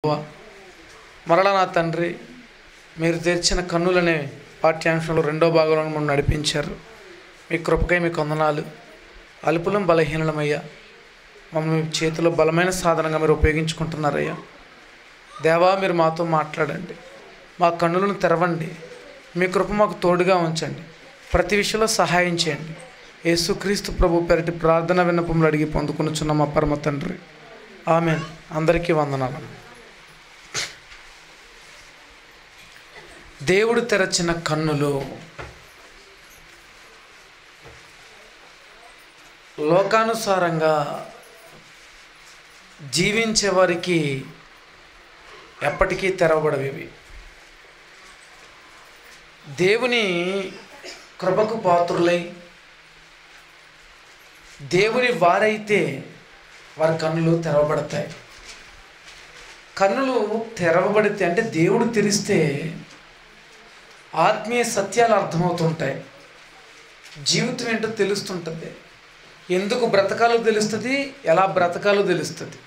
మరలా నా తండ్రి మీరు తెరిచిన కన్నులనే పాఠ్యాంశంలో రెండో భాగంలో మనం నడిపించారు మీ కృపకై మీ కొందనాలు అల్పులం బలహీనమయ్యా మమ్మల్ని మీ చేతిలో బలమైన సాధనంగా మీరు ఉపయోగించుకుంటున్నారయ్యా దేవా మీరు మాతో మాట్లాడండి మా కన్నులను తెరవండి మీ కృప మాకు తోడుగా ఉంచండి ప్రతి విషయంలో సహాయం చేయండి యేసుక్రీస్తు ప్రభు పెరటి ప్రార్థన విన్నపములు అడిగి పొందుకునుచున్న మా పరమ తండ్రి ఆమె అందరికీ వందనాలు దేవుడు తెరచిన కన్నులు లోకానుసారంగా జీవించే వారికి ఎప్పటికీ తెరవబడవి ఇవి. దేవుని కృపకు పాత్రులై దేవుని వారైతే వారి కన్నులు తెరవబడతాయి కన్నులు తెరవబడితే అంటే దేవుడు తెరిస్తే ఆత్మీయ సత్యాలు అర్థమవుతుంటాయి జీవితం ఏంటో తెలుస్తుంటుంది ఎందుకు బ్రతకాలో తెలుస్తుంది ఎలా బ్రతకాలో తెలుస్తుంది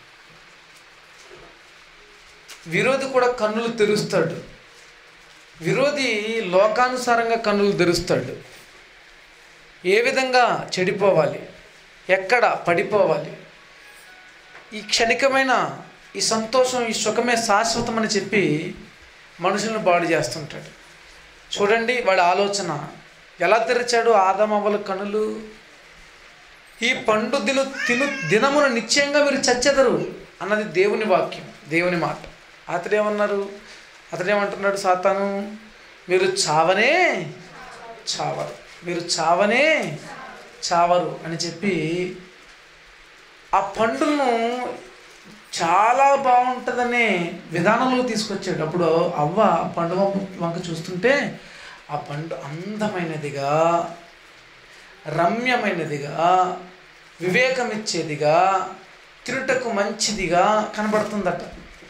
విరోధి కూడా కన్నులు తెరుస్తాడు విరోధి లోకానుసారంగా కన్నులు తెరుస్తాడు ఏ విధంగా చెడిపోవాలి ఎక్కడ పడిపోవాలి ఈ క్షణికమైన ఈ సంతోషం ఈ సుఖమే శాశ్వతమని చెప్పి మనుషులను బాడు చేస్తుంటాడు చూడండి వాడి ఆలోచన ఎలా తెరిచాడు ఆదమవ్వల కనులు ఈ పండు దిను తిను దినమున నిశ్చయంగా మీరు చచ్చెదరు అన్నది దేవుని వాక్యం దేవుని మాట అతడేమన్నారు అతడేమంటున్నాడు సాతాను మీరు చావనే చావరు మీరు చావనే చావరు అని చెప్పి ఆ పండును చాలా బాగుంటుందనే విధానంలో తీసుకొచ్చాడు అప్పుడు అవ్వ ఆ పండు వంక- వంక చూస్తుంటే ఆ పండు అందమైనదిగా రమ్యమైనదిగా వివేకమిచ్చేదిగా తిరుటకు మంచిదిగా కనబడుతుందట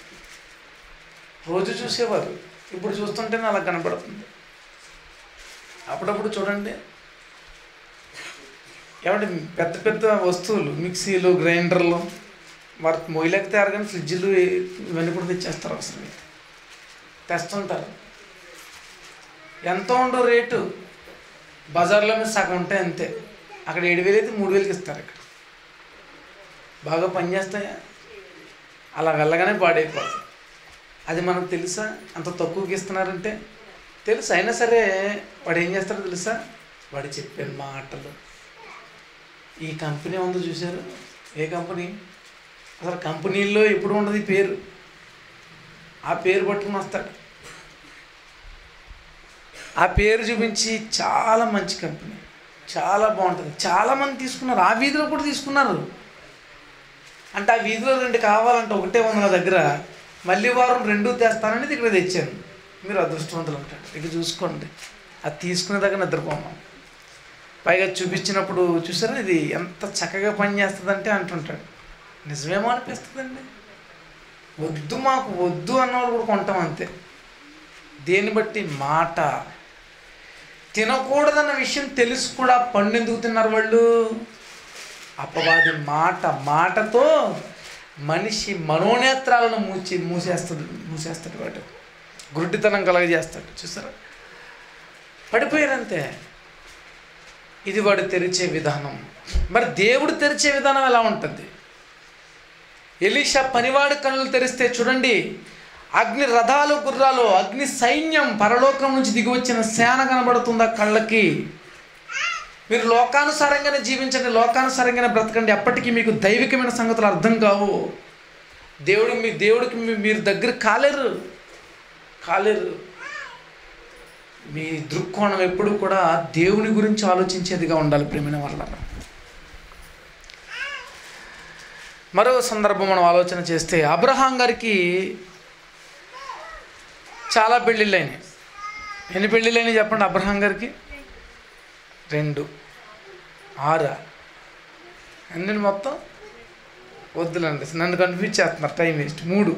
రోజు చూసేవారు ఇప్పుడు చూస్తుంటేనే అలా కనబడుతుంది అప్పుడప్పుడు చూడండి ఏమంటే పెద్ద పెద్ద వస్తువులు మిక్సీలు గ్రైండర్లు వాటి మొయ్యలేక తయారు కానీ ఫ్రిడ్జ్లు ఇవన్నీ కూడా తెచ్చేస్తారు అవసరం అయితే. తెస్తుంటారు ఎంత ఉండో రేటు బజార్లో మీద సగం ఉంటాయి అంతే అక్కడ ఏడు వేలు అయితే మూడు వేలకి ఇస్తారు ఇక్కడ బాగా పనిచేస్తాయా అలా వెళ్ళగానే పాడైపోతుంది అది మనకు తెలుసా అంత తక్కువకి ఇస్తున్నారంటే తెలుసు అయినా సరే వాడు ఏం చేస్తాడో తెలుసా వాడు చెప్పే మాటలు ఈ కంపెనీ ఉందో చూశారు ఏ కంపెనీ అసలు కంపెనీల్లో ఎప్పుడు ఉండదు ఈ పేరు ఆ పేరు పట్టుకుని వస్తాడు ఆ పేరు చూపించి చాలా మంచి కంపెనీ చాలా బాగుంటుంది చాలామంది తీసుకున్నారు ఆ వీధిలో కూడా తీసుకున్నారు అంటే ఆ వీధిలో రెండు కావాలంటే ఒకటే ఉంది నా దగ్గర మళ్ళీ వారం రెండు తెస్తానని ఇక్కడ తెచ్చాను మీరు అదృష్టవంతులు అంటాడు ఇక చూసుకోండి అది తీసుకునే దగ్గర నిద్రపోమాం పైగా చూపించినప్పుడు చూసారా ఇది ఎంత చక్కగా పనిచేస్తుందంటే అంటుంటాడు నిజమేమో అనిపిస్తుందండి వద్దు మాకు వద్దు అన్నవాళ్ళు కూడా కొంటాం అంతే దేన్ని బట్టి మాట తినకూడదన్న విషయం తెలిసి కూడా పండు ఎందుకు తిన్నారు వాళ్ళు అపవాది మాట మాటతో మనిషి మనోనేత్రాలను మూచి మూసేస్తాడు మూసేస్తాడు వాడు గుడ్డితనం కలగజేస్తాడు చూసారా పడిపోయారంతే ఇది వాడు తెరిచే విధానం మరి దేవుడు తెరిచే విధానం ఎలా ఉంటుంది ఎలీషా పనివాడు కన్నులు తెరిస్తే చూడండి అగ్ని రథాలు గుర్రాలు అగ్ని సైన్యం పరలోకం నుంచి దిగి వచ్చిన సేన కనబడుతుంది ఆ కళ్ళకి మీరు లోకానుసారంగానే జీవించండి లోకానుసారంగానే బ్రతకండి ఎప్పటికీ మీకు దైవికమైన సంగతులు అర్థం కావు దేవుడు మీ దేవుడికి మీ- మీరు దగ్గర కాలేరు కాలేరు మీ దృక్కోణం ఎప్పుడు కూడా దేవుని గురించి ఆలోచించేదిగా ఉండాలి ప్రేమైన వల్ల మరో సందర్భం మనం ఆలోచన చేస్తే అబ్రహాం గారికి చాలా పెళ్ళిళ్ళు అయినాయి ఎన్ని పెళ్ళిళ్ళు అయినాయి చెప్పండి అబ్రహాం గారికి రెండు ఆరా అన్ని మొత్తం వద్దులండి నన్ను కన్ఫ్యూజ్ చేస్తున్నారు టైం వేస్ట్ మూడు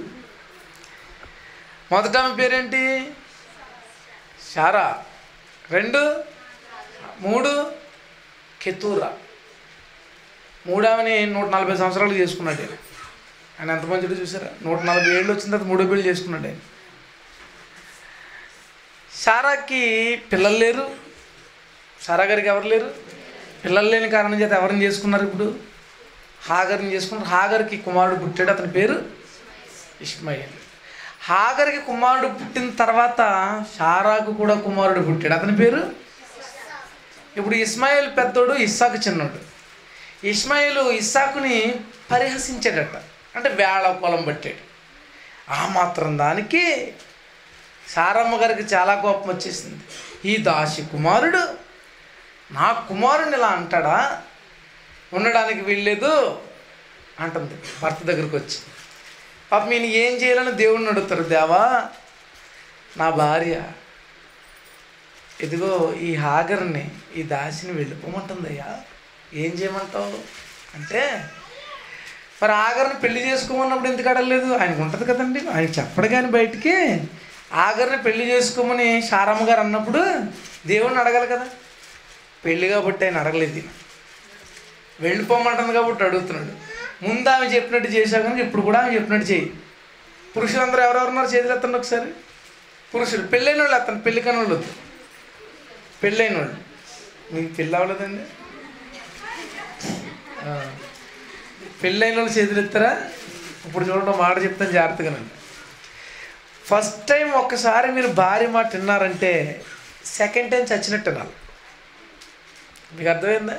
మొదట ఆమె పేరేంటి శారా రెండు మూడు కెతూరా మూడామని నూట నలభై సంవత్సరాలు చేసుకున్నాడు ఈయన. ఆయన ఎంత మంచిదో చూసారా నూట నలభై ఏళ్ళు వచ్చిన తర్వాత మూడో పెళ్లి చేసుకున్నాడు ఆయన సారాకి పిల్లలు లేరు సారా గారికి ఎవరు లేరు పిల్లలు లేని కారణం చేత ఎవరిని చేసుకున్నారు ఇప్పుడు హాగర్ని చేసుకున్నారు హాగర్కి కుమారుడు పుట్టాడు అతని పేరు ఇస్మాయిల్ హాగర్కి కుమారుడు పుట్టిన తర్వాత షారాకు కూడా కుమారుడు పుట్టాడు అతని పేరు ఇప్పుడు ఇస్మాయిల్ పెద్దోడు ఇస్సాకు చిన్నోడు ఇస్మాయిల్ ఇస్సాకుని పరిహసించాడట అంటే వేళ పొలం పట్టాడు ఆ మాత్రం దానికి సారమ్మ గారికి చాలా కోపం వచ్చేసింది ఈ దాసి కుమారుడు నా కుమారుని ఇలా అంటాడా ఉండడానికి వీల్లేదు అంటుంది భర్త దగ్గరికి వచ్చి పాప నేను ఏం చేయాలని దేవుడిని అడుగుతారు దేవా నా భార్య ఇదిగో ఈ హాగర్ని ఈ దాసిని వెళ్ళిపోమంటుందయ్యా ఏం చేయమంటావు అంటే మరి ఆగర్ని పెళ్లి చేసుకోమన్నప్పుడు ఎందుకు అడగలేదు ఆయనకు ఉంటుంది కదండి ఆయన చెప్పడు కానీ బయటికి ఆగర్ని పెళ్లి చేసుకోమని శారమ్మ గారు అన్నప్పుడు దేవుణ్ణి అడగాలి కదా పెళ్లి కాబట్టి ఆయన అడగలేదు ఈయన. వెళ్ళిపోమంటుంది కాబట్టి అడుగుతున్నాడు ముందు ఆమె చెప్పినట్టు చేశావు కనుక ఇప్పుడు కూడా ఆమె చెప్పినట్టు చేయి పురుషులందరూ ఎవరెవరున్నారు చేతులు ఎత్తండి ఒకసారి పురుషుడు పెళ్ళైన వాళ్ళు ఎత్తండి పెళ్లి కాని వాళ్ళు వద్దు పెళ్ళైన వాళ్ళు మీకు పెళ్ళి అవ్వలేదండి ఆ. పెళ్ళైన వాళ్ళు చేతులు ఎత్తారా ఇప్పుడు చూడండి ఒక మాట చెప్తాను జాగ్రత్తగానండి ఫస్ట్ టైం ఒక్కసారి మీరు భార్య మాట విన్నారంటే సెకండ్ టైం చచ్చినట్టు వినాలి మీకు అర్థమైందా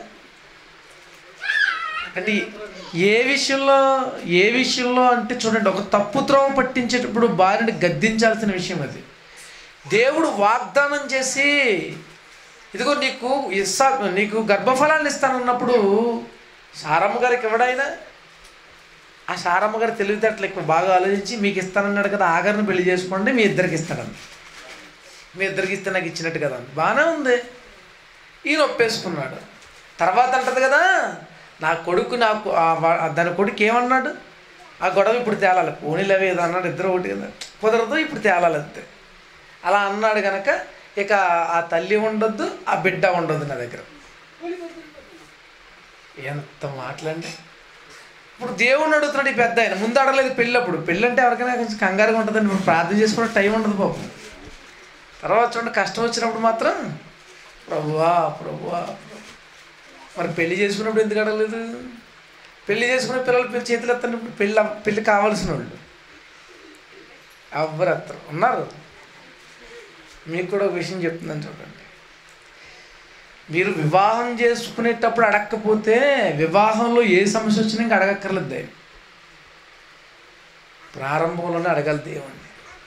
అంటే ఏ విషయంలో ఏ విషయంలో అంటే చూడండి ఒక తప్పు త్రోవ పట్టించేటప్పుడు భార్యని గద్దించాల్సిన విషయం అది దేవుడు వాగ్దానం చేసి ఇదిగో నీకు ఇస్సా నీకు గర్భఫలాన్ని ఇస్తానన్నప్పుడు సారమ్మ గారికి ఎవడైనా ఆ సారమ్మ గారి తెలివితేటలు ఎక్కువ బాగా ఆలోచించి మీకు ఇస్తానన్నాడు కదా ఆగరిని పెళ్లి చేసుకోండి మీ ఇద్దరికి ఇస్తాడని మీ ఇద్దరికి ఇస్తే నాకు ఇచ్చినట్టు కదా అంది. బాగానే ఉంది ఈయన ఒప్పేసుకున్నాడు తర్వాత అంటది కదా నా కొడుకు నాకు ఆ వా- దాని కొడుకు ఏమన్నాడు ఆ గొడవ ఇప్పుడు తేలాలి పోనీలు అవి ఏదో అన్నాడు ఇద్దరు ఒకటి కదా కుదరదు ఇప్పుడు తేలాలి అంతే అలా అన్నాడు కనుక ఇక ఆ తల్లి ఉండొద్దు ఆ బిడ్డ ఉండొద్దు నా దగ్గర ఎంత మాటలండి ఇప్పుడు దేవుణ్ణి అడుగుతున్నాడు ఈ పెద్ద ఆయన ముందు అడగలేదు పెళ్ళి అప్పుడు పెళ్ళి అంటే ఎవరికైనా కొంచెం కంగారుగా ఉంటుందండి ఇప్పుడు ప్రార్థన చేసుకోవడం టైం ఉండదు పాపం తర్వాత చూడండి కష్టం వచ్చినప్పుడు మాత్రం ప్రభువా ప్రభువా మరి పెళ్లి చేసుకున్నప్పుడు ఎందుకు అడగలేదు పెళ్లి చేసుకున్న పిల్లలు పెళ్లి చేతులు ఎత్తనప్పుడు పెళ్ళి అవ్- పెళ్ళి కావాల్సిన వాళ్ళు ఎవ్వరు ఎత్తరు ఉన్నారు మీకు కూడా ఒక విషయం చెప్తుందని చూడండి మీరు వివాహం చేసుకునేటప్పుడు అడగకపోతే వివాహంలో ఏ సమస్య వచ్చినా ఇంకా అడగక్కర్లేదు దయ ప్రారంభంలోనే అడగాలి దేవుణ్ణి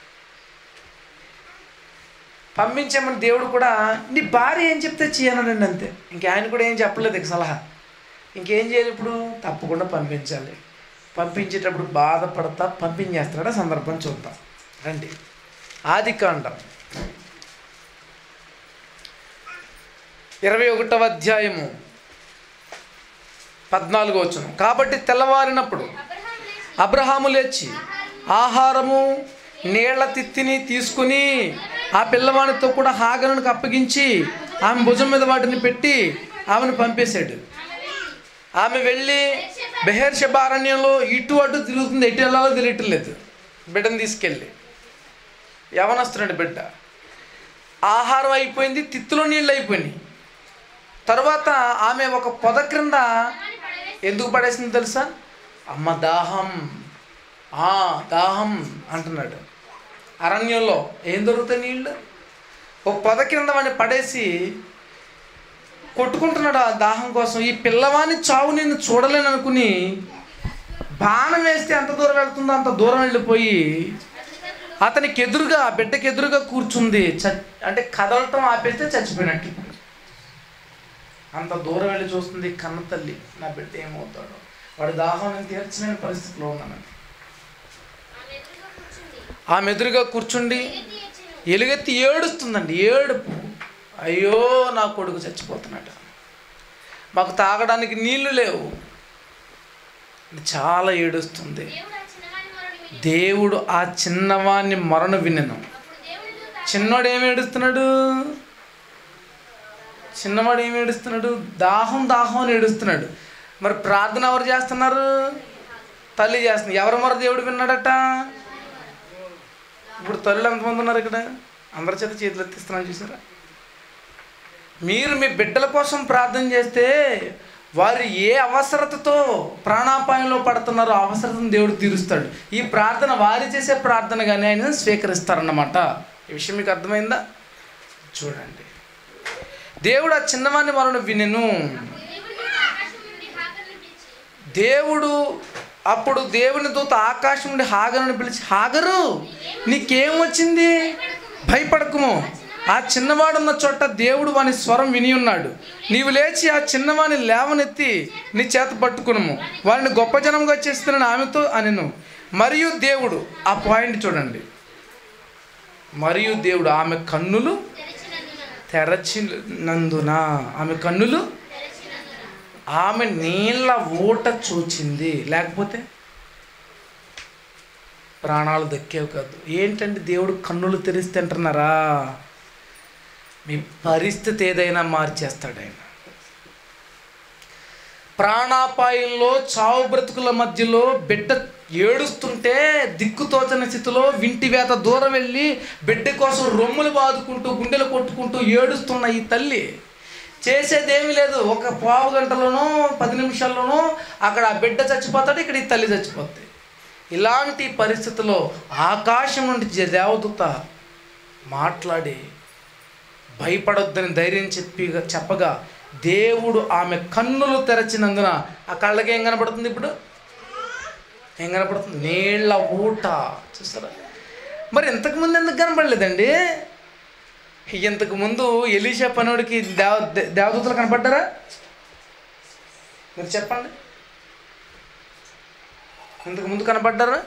పంపించామని దేవుడు కూడా నీ భార్య ఏం చెప్తే చేయనండి అంతే ఇంక ఆయన కూడా ఏం చెప్పలేదు ఇక సలహా ఇంకేం చేయాలి ఇప్పుడు తప్పకుండా పంపించాలి పంపించేటప్పుడు బాధపడతా పంపించేస్తాడా సందర్భం చూద్దాం రండి ఆది కాండం ఇరవై ఒకటవ అధ్యాయము పద్నాలుగో వచ్చును కాబట్టి తెల్లవారినప్పుడు అబ్రహాము లేచి ఆహారము నీళ్ల తిత్తిని తీసుకుని ఆ పిల్లవానితో కూడా హాగనునికి అప్పగించి ఆమె భుజం మీద వాటిని పెట్టి ఆమెను పంపేశాడు ఆమె వెళ్ళి బెహర్షబ అరణ్యంలో ఇటు అటు తిరుగుతుంది ఎటు వెళ్ళాలో తెలియట్లేదు బిడ్డను తీసుకెళ్ళి యవనస్తున్నాడు బిడ్డ ఆహారం అయిపోయింది తిత్తులో నీళ్ళు అయిపోయినాయి తర్వాత ఆమె ఒక పొద క్రింద ఎందుకు పడేసింది తెలుసా అమ్మ దాహం ఆ దాహం అంటున్నాడు అరణ్యంలో ఏం దొరుకుతాయి నీళ్ళు ఒక పొద కింద వాడిని పడేసి కొట్టుకుంటున్నాడు ఆ దాహం కోసం ఈ పిల్లవాని చావు నేను చూడలేను అనుకుని బాణం వేస్తే ఎంత దూరం వెళ్తుందో అంత దూరం వెళ్ళిపోయి అతనికి ఎదురుగా ఆ బిడ్డకి ఎదురుగా కూర్చుంది చ అంటే కదలటం ఆపేస్తే చచ్చిపోయినట్టు అంత దూరం వెళ్ళి చూస్తుంది కన్న తల్లి నా బిడ్డ ఏమవుతాడో వాడి దాహం నేను తీర్చలేని పరిస్థితిలో ఉన్నాను ఆమె ఎదురుగా కూర్చుండి ఎలుగెత్తి ఏడుస్తుందండి ఏడుపు అయ్యో నా కొడుకు చచ్చిపోతున్నాడు మాకు తాగడానికి నీళ్లు లేవు చాలా ఏడుస్తుంది దేవుడు ఆ చిన్నవాన్ని మరణ వినను చిన్నవాడు ఏమి ఏడుస్తున్నాడు చిన్నవాడు ఏమి ఏడుస్తున్నాడు దాహం దాహం అని ఏడుస్తున్నాడు మరి ప్రార్థన ఎవరు చేస్తున్నారు తల్లి చేస్తుంది ఎవరి మొర దేవుడు విన్నాడట ఇప్పుడు తల్లి ఎంతమంది ఉన్నారు ఇక్కడ అందరి చేత చేతులు ఎత్తిస్తున్నాను చూసారా మీరు మీ బిడ్డల కోసం ప్రార్థన చేస్తే వారు ఏ అవసరతతో ప్రాణాపాయంలో పడుతున్నారో ఆ అవసరతను దేవుడు తీరుస్తాడు ఈ ప్రార్థన వారి చేసే ప్రార్థనగానే ఆయన స్వీకరిస్తారన్నమాట ఈ విషయం మీకు అర్థమైందా చూడండి దేవుడు ఆ చిన్నవాడిని మరణ వినెను దేవుడు అప్పుడు దేవుని దూత ఆకాశం నుండి హాగరుని పిలిచి హాగరు నీకేం వచ్చింది భయపడకుము ఆ చిన్నవాడున్న చోట దేవుడు వాని స్వరం విని ఉన్నాడు నీవు లేచి ఆ చిన్నవాని లేవనెత్తి నీ చేత పట్టుకునుము వారిని గొప్ప జనంగా చేస్తున్నాను ఆమెతో అనెను మరియు దేవుడు ఆ పాయింట్ చూడండి మరియు దేవుడు ఆమె కన్నులు తెరచినందున ఆమె కన్నులు ఆమె నీళ్ళ ఊట చూచింది లేకపోతే ప్రాణాలు దక్కేవి కాదు ఏంటంటే దేవుడు కన్నులు తెరిస్తే అంటున్నారా మీ పరిస్థితి ఏదైనా మార్చేస్తాడు ఆయన ప్రాణాపాయంలో చావు బ్రతుకుల మధ్యలో బిడ్డ ఏడుస్తుంటే దిక్కుతోచని స్థితిలో వింటి వేత దూరం వెళ్ళి బిడ్డ కోసం రొమ్ములు బాదుకుంటూ గుండెలు కొట్టుకుంటూ ఏడుస్తున్న ఈ తల్లి చేసేదేమీ లేదు ఒక పావు గంటలోనో పది నిమిషాల్లోనో అక్కడ ఆ బిడ్డ చచ్చిపోతాడు ఇక్కడ ఈ తల్లి చచ్చిపోద్ది ఇలాంటి పరిస్థితిలో ఆకాశం నుండి జ- దేవదూత మాట్లాడి భయపడొద్దని ధైర్యం చెప్పి చెప్పగా దేవుడు ఆమె కన్నులు తెరచినందున ఆ కళ్ళకి ఏం కనపడుతుంది ఇప్పుడు ఏం కనపడుతుంది నీళ్ళ ఊట చూస్తారా మరి ఇంతకుముందు ఎందుకు కనపడలేదండి ఇంతకు ముందు ఎలీషా పనుడికి దేవ దే- దేవదూతలు కనపడ్డారా మీరు చెప్పండి ఇంతకు ముందు కనపడ్డారా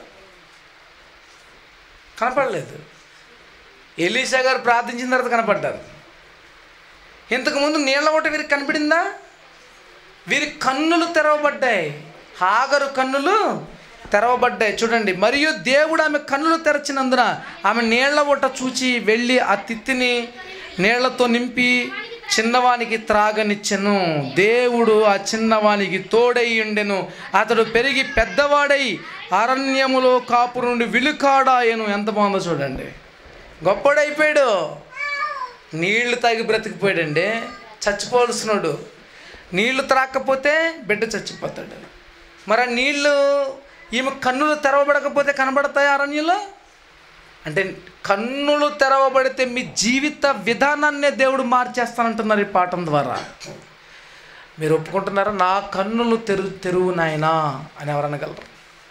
కనపడలేదు ఎలీషా గారు ప్రార్థించిన తర్వాత కనపడ్డారు ఇంతకుముందు నీళ్ళ ఊట వీరికి కనపడిందా వీరి కన్నులు తెరవబడ్డాయి హాగరు కన్నులు తెరవబడ్డాయి చూడండి మరియు దేవుడు ఆమె కన్నులు తెరచినందున ఆమె నీళ్ల ఊట చూచి వెళ్ళి ఆ తిత్తిని నీళ్లతో నింపి చిన్నవానికి త్రాగనిచ్చెను దేవుడు ఆ చిన్నవానికి తోడై ఉండెను అతడు పెరిగి పెద్దవాడై అరణ్యములో కాపు నుండి విలుకాడాయను ఎంత బాగుందో చూడండి గొప్పడైపోయాడు నీళ్లు తాగి బ్రతికిపోయాడండి చచ్చిపోవలసినోడు నీళ్లు త్రాకపోతే బిడ్డ చచ్చిపోతాడు మరి ఆ నీళ్లు ఈమె కన్నులు తెరవబడకపోతే కనబడతాయి అరణ్యంలో అంటే కన్నులు తెరవబడితే మీ జీవిత విధానాన్నే దేవుడు మార్చేస్తానంటున్నారు ఈ పాఠం ద్వారా మీరు ఒప్పుకుంటున్నారా నా కన్నులు తెరు తెరువు నాయనా అని ఎవరనగలరు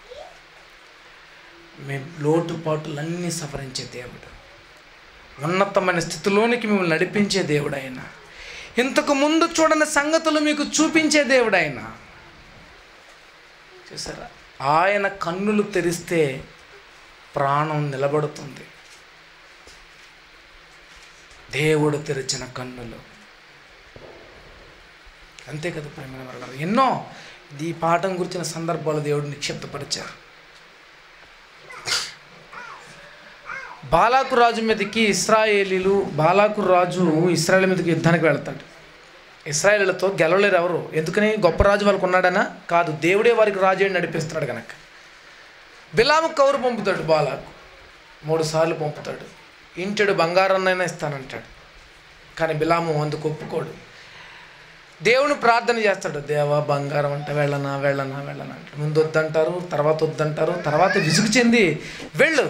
మీ లోటుపాటులన్నీ సవరించే దేవుడు ఉన్నతమైన స్థితిలోనికి మిమ్మల్ని నడిపించే దేవుడు ఆయన ఇంతకు ముందు చూడని సంగతులు మీకు చూపించే దేవుడు ఆయన చూసారా ఆయన కన్నులు తెరిస్తే ప్రాణం నిలబడుతుంది దేవుడు తెరిచిన కన్నులు అంతే కదా ప్రేమ మరణాలు ఎన్నో ఈ పాఠం గురించిన సందర్భాలు దేవుడు నిక్షిప్తపరిచారు బాలాకు రాజు మీదకి ఇస్రాయేలీలు బాలాకు రాజు ఇస్రాయేల్ మీదకి యుద్ధానికి వెళ్తాడు ఇస్రాయేలీలతో గెలవలేరు ఎవరు ఎందుకని గొప్ప రాజు వాళ్ళకు ఉన్నాడనా కాదు దేవుడే వారికి రాజు అని నడిపిస్తున్నాడు కనుక బిలాము కౌరు పంపుతాడు బాలాకు మూడు సార్లు పంపుతాడు ఇంటెడు బంగారాన్నైనా ఇస్తానంటాడు కానీ బిలాము అందుకు ఒప్పుకోడు దేవుని ప్రార్థన చేస్తాడు దేవా బంగారం అంటే వెళ్ళనా వెళ్ళనా వెళ్ళనా అంటే ముందు వద్దంటారు తర్వాత వద్దంటారు తర్వాత విసుగు చెంది వెళ్ళు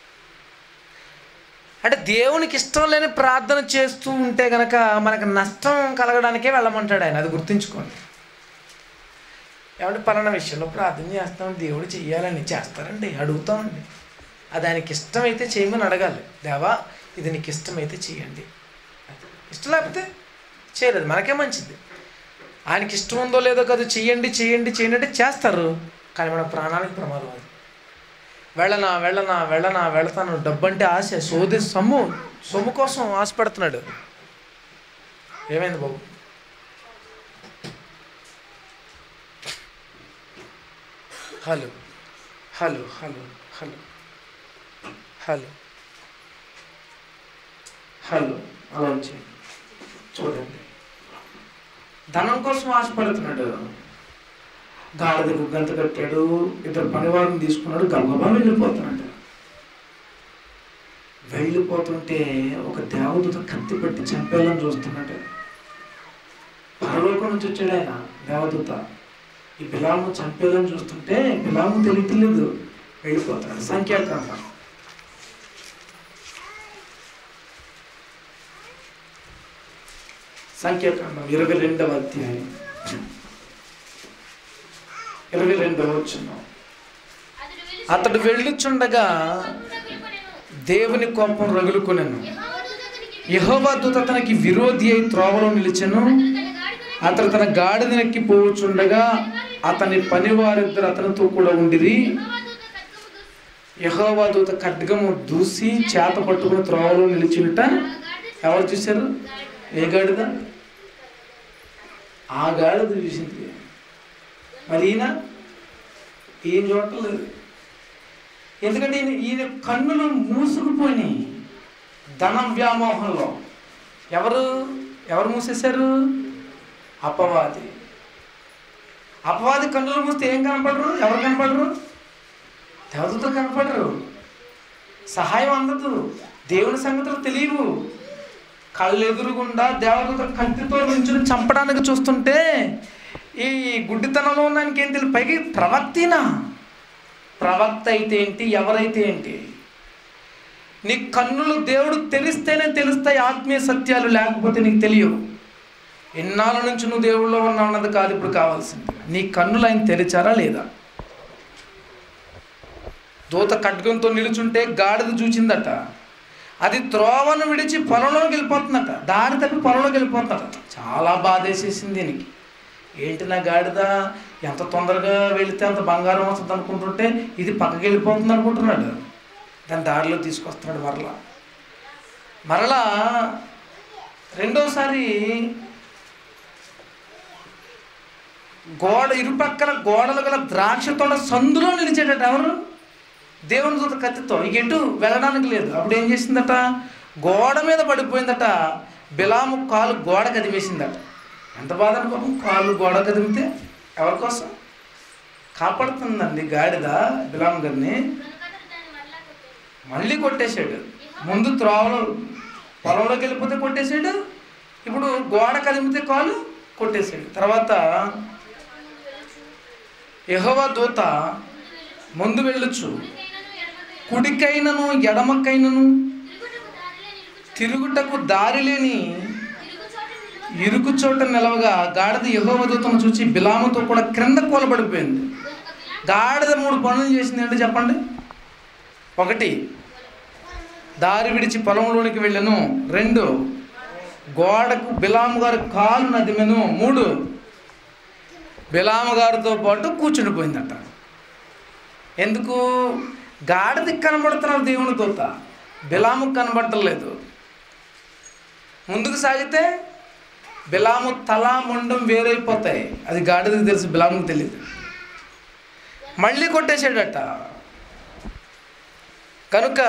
అంటే దేవునికి ఇష్టం లేని ప్రార్థన చేస్తూ ఉంటే గనక మనకు నష్టం కలగడానికే వెళ్ళమంటాడు ఆయన అది గుర్తుంచుకోండి ఏమంటే పలానా విషయంలో ప్రార్థన చేస్తాం దేవుడు చెయ్యాలని చేస్తారండి అడుగుతామండి అది ఆయనకి ఇష్టమైతే చేయమని అడగాలి దేవా ఇది నీకు ఇష్టమైతే చేయండి ఇష్టం లేకపోతే చేయలేదు మనకే మంచిది ఆయనకి ఇష్టం ఉందో లేదో కాదు చెయ్యండి చెయ్యండి చేయండి అంటే చేస్తారు కానీ మన ప్రాణానికి ప్రమాదం అది వెళ్ళనా వెళ్ళనా వెళ్ళనా వెళతాను డబ్బు అంటే ఆశ సోది సొమ్ము సొమ్ము కోసం ఆశ పెడుతున్నాడు ఏమైంది బాబు hello hello hello hello hello hello అలా చేయండి చూడండి ధనం కోసం ఆశపడుతున్నాడు గాడిదకు గంత కట్టాడు ఇద్దరు పనివారిని తీసుకున్నాడు గబగబా వెళ్ళిపోతున్నాడు వెళ్ళిపోతుంటే ఒక దేవదూత కత్తి పెట్టి చంపేయాలని చూస్తున్నాడు పరలోకం నుంచి వచ్చాడు ఆయన దేవదూత ఈ బిలాము చంపేయాలని చూస్తుంటే బిలాము తెలియట్లేదు వెళ్ళిపోతాడు సంఖ్యాకాండం సంఖ్యాకాండం ఇరవై రెండవ అధ్యాయం ఇరవై రెండవ వచ్చిన అతడు వెళ్ళుచుండగా దేవుని కోపం రగులుకొనెను యెహోవా దూత అతనికి విరోధి అయి త్రోవలో నిలిచెను అతడు తన గాడిదనెక్కి పోవచుండగా అతని పనివారిద్దరు అతనితో కూడా ఉండిరి యెహోవా దూత ఖడ్గము దూసి చేత పట్టుకుని త్రోవలో నిలిచినట ఎవరు చూశారు ఏ గాడిద ఆ గాడిద చూసింది మరి ఈయన ఈయన చూడలేదు ఎందుకంటే ఈయన ఈయన కన్నులు మూసుకుపోయినాయి ధనం వ్యామోహంలో ఎవరు ఎవరు మూసేశారు అపవాది అపవాది కన్నులు మూస్తే ఏం కనపడరు ఎవరు కనపడరు దేవతతో కనపడరు సహాయం అందదు దేవుని సంగతులు తెలియవు కళ్ళు ఎదురుగుండా దేవదూత కత్తితో నుంచుని చంపడానికి చూస్తుంటే ఈ గుడ్డితనంలో ఉన్నానికి ఏం తెలియదు పైకి ప్రవక్తినా ప్రవక్త అయితే ఏంటి ఎవరైతే ఏంటి నీ కన్నులు దేవుడు తెరిస్తేనే తెలుస్తాయి ఆత్మీయ సత్యాలు లేకపోతే నీకు తెలియవు ఎన్నాళ్ళ నుంచి నువ్వు దేవుళ్ళో ఉన్నావు అన్నది కాదు ఇప్పుడు కావాల్సింది నీ కన్నులు ఆయన తెరిచారా లేదా దూత ఖడ్గంతో నిలుచుంటే గాడిద చూచిందట అది త్రోవను విడిచి పొలంలోకి వెళ్ళిపోతుందట దారి తప్పి పొలంలోకి వెళ్ళిపోతుందట చాలా బాధ వేసేసింది దీనికి ఏంటి నా గాడిద ఎంత తొందరగా వెళితే అంత బంగారం వస్తుంది అనుకుంటుంటే ఇది పక్కకి వెళ్ళిపోతుంది అనుకుంటున్నాడు దాని దారిలో తీసుకొస్తున్నాడు మరలా మరలా రెండోసారి గోడ ఇరుపక్కల గోడలు గల ద్రాక్ష తోట సందులో నిలిచేటట్టు ఎవరు దేవుని దూత కత్తితో ఇక ఎటు వెళ్ళడానికి లేదు అప్పుడు ఏం చేసిందట గోడ మీద పడిపోయిందట బిలాము కాలు గోడ కదిమేసిందట ఎంత బాధ అనుకోము కాలు గోడ కదిమితే ఎవరి కోసం కాపాడుతుందండి గాడిద బిలాం గారిని మళ్ళీ కొట్టేశాడు ముందు త్రోవలో పొలంలోకి వెళ్ళిపోతే కొట్టేశాడు ఇప్పుడు గోడ కదిమితే కాలు కొట్టేశాడు తర్వాత యెహోవా దూత ముందు వెళ్ళొచ్చు కుడికైనను ఎడమకైనను తిరుగుటకు దారి లేని ఇరుకు చోట నిలవగా గాడిద యెహోవా దూతను చూసి బిలాముతో కూడా క్రింద కూలబడిపోయింది గాడిద మూడు పనులు చేసింది ఏంటో చెప్పండి ఒకటి దారి విడిచి పొలంలోనికి వెళ్ళను రెండు గోడకు బిలాము గారి కాలు నదిమెను మూడు బిలాము గారితో పాటు కూర్చుండిపోయిందట ఎందుకు గాడిదకి కనబడుతున్నారు దేవుని దూత బిలాముకు కనబడలేదు ముందుకు సాగితే బిలాము తల మొండం వేరైపోతాయి అది గాడిదకి తెలుసు బిలాముకు తెలియదు మళ్ళీ కొట్టేశాడట కనుక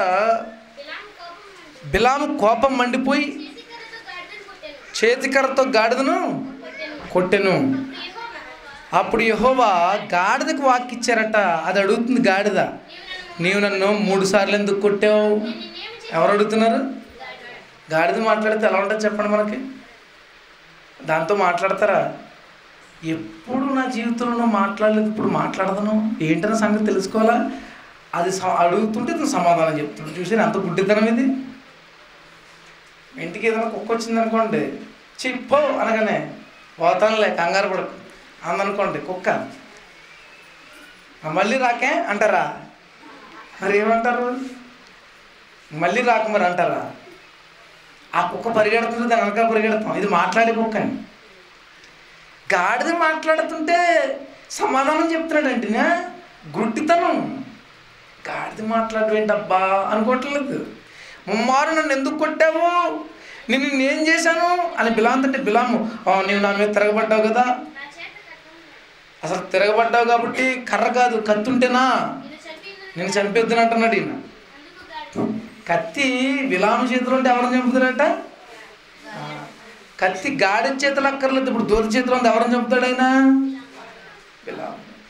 బిలాము కోపం మండిపోయి చేతికర్రతో గాడిదను కొట్టెను అప్పుడు యహోవా గాడిదకు వాక్కిచ్చారట అది అడుగుతుంది గాడిద నీవు నన్ను మూడు సార్లు ఎందుకు కొట్టావు ఎవరు అడుగుతున్నారు గాడిద మాట్లాడితే ఎలా ఉంటుంది చెప్పండి మనకి దాంతో మాట్లాడతారా ఎప్పుడు నా జీవితంలో మాట్లాడలేదు ఇప్పుడు మాట్లాడదను ఏంటన్న సంగతి తెలుసుకోవాలా అది స- అడుగుతుంటే ఇతను సమాధానం చెప్తాడు చూసి అంత గుడ్డితనం ఇది ఇంటికి ఏదైనా కుక్క వచ్చింది అనుకోండి చిప్పో అనగానే పోతానులే కంగారు పడకు అందనుకోండి కుక్క "ఆ, మళ్ళీ రాకే అంటారా మరి ఏమంటారు మళ్ళీ రాక మరి అంటారా ఆ కుక్క పరిగెడుతుంటే దాని వెనకాల పరిగెడతాం ఇది మాట్లాడే కుక్క అని గాడిద మాట్లాడుతుంటే సమాధానం చెప్తున్నాడంటే గుడ్డితనం గాడిద మాట్లాడడం ఏంటబ్బా అనుకోవట్లేదు ముమ్మారు నన్ను ఎందుకు కొట్టావు నేను నేనేం చేశాను అని బిలాం అంటే బిలాము "ఆ, నీవు నా మీద తిరగబడ్డావు కదా అసలు తిరగబడ్డావు కాబట్టి కర్ర కాదు కత్తి ఉంటేనా నేను చంపేద్దును అంటున్నాడు ఈయన కత్తి విలామ చేతిలో ఉంటే ఎవరిని చంపుతాడట ఆ, కత్తి గాడి చేతులు అక్కర్లేదు ఇప్పుడు దూర చేతిలో ఉంది ఎవరిని చంపుతాడు ఆయన విలాం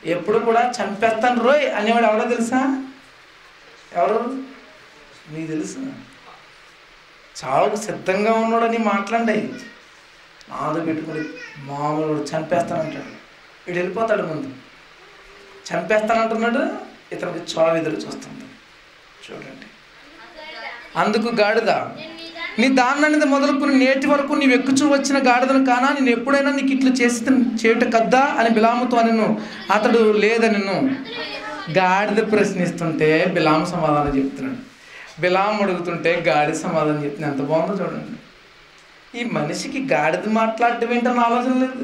ఎప్పుడు కూడా చంపేస్తాను రోయ్ అనేవాడు ఎవడో తెలుసా ఎవరు నీకు తెలుసు చావుకు సిద్ధంగా ఉన్నాడని మాట్లాడే ఆదు పెట్టుకుని మామూలు చంపేస్తానంటాడు వీడు వెళ్ళిపోతాడు ముందు చంపేస్తానంటున్నాడు ఇతనికి చావు ఎదురు చూస్తుంది చూడండి అందుకు గాడిద నీ దాన్ని అనేది మొదలుకుని నేటి వరకు నీవు ఎక్కుచూ వచ్చిన గాడిదను కానా నేను ఎప్పుడైనా నీకు ఇట్లా చేసి చేయుట కద్దా అని బిలాముతో అనను అతడు లేదనను గాడిద ప్రశ్నిస్తుంటే బిలాము సమాధానం చెప్తున్నాడు బిలాం అడుగుతుంటే గాడిద సమాధానం చెప్తుంది ఎంత బాగుందో చూడండి ఈ మనిషికి గాడిద మాట్లాడటం ఏంటన్న ఆలోచన లేదు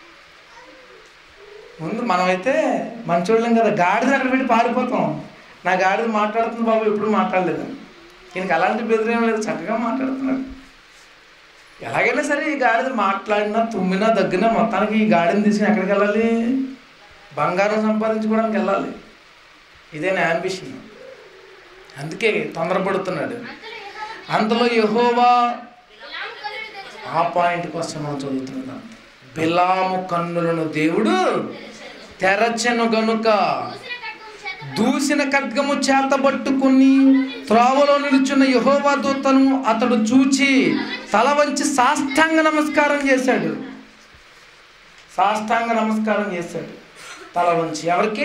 ముందు మనమైతే మంచోళ్ళం కదా గాడిదని అక్కడ పెట్టి పారిపోతాం నా గాడిద మాట్లాడుతుంది బాబు ఎప్పుడు మాట్లాడలేదు ఈయనకి అలాంటి బెదిరేం లేదు చక్కగా మాట్లాడుతున్నాడు ఎలాగైనా సరే ఈ గాడిద మాట్లాడినా తుమ్మినా దగ్గినా మొత్తానికి ఈ గాడిని తీసుకుని ఎక్కడికి వెళ్ళాలి బంగారం సంపాదించుకోవడానికి వెళ్ళాలి ఇదే నా అంబిషన్ అందుకే తొందరపడుతున్నాడు అంతలో యహోవా ఆ పాయింట్ కోసం మనం చదువుతున్నాం బిలాము కన్నులను దేవుడు తెరచెను గనుక దూసిన ఖడ్గము చేతబట్టుకుని త్రోవలో నిలుచున్న యహోవా దూతను అతడు చూచి తల వంచి సాష్టాంగ నమస్కారం చేశాడు సాష్టాంగ నమస్కారం చేశాడు తల వంచి ఎవరికి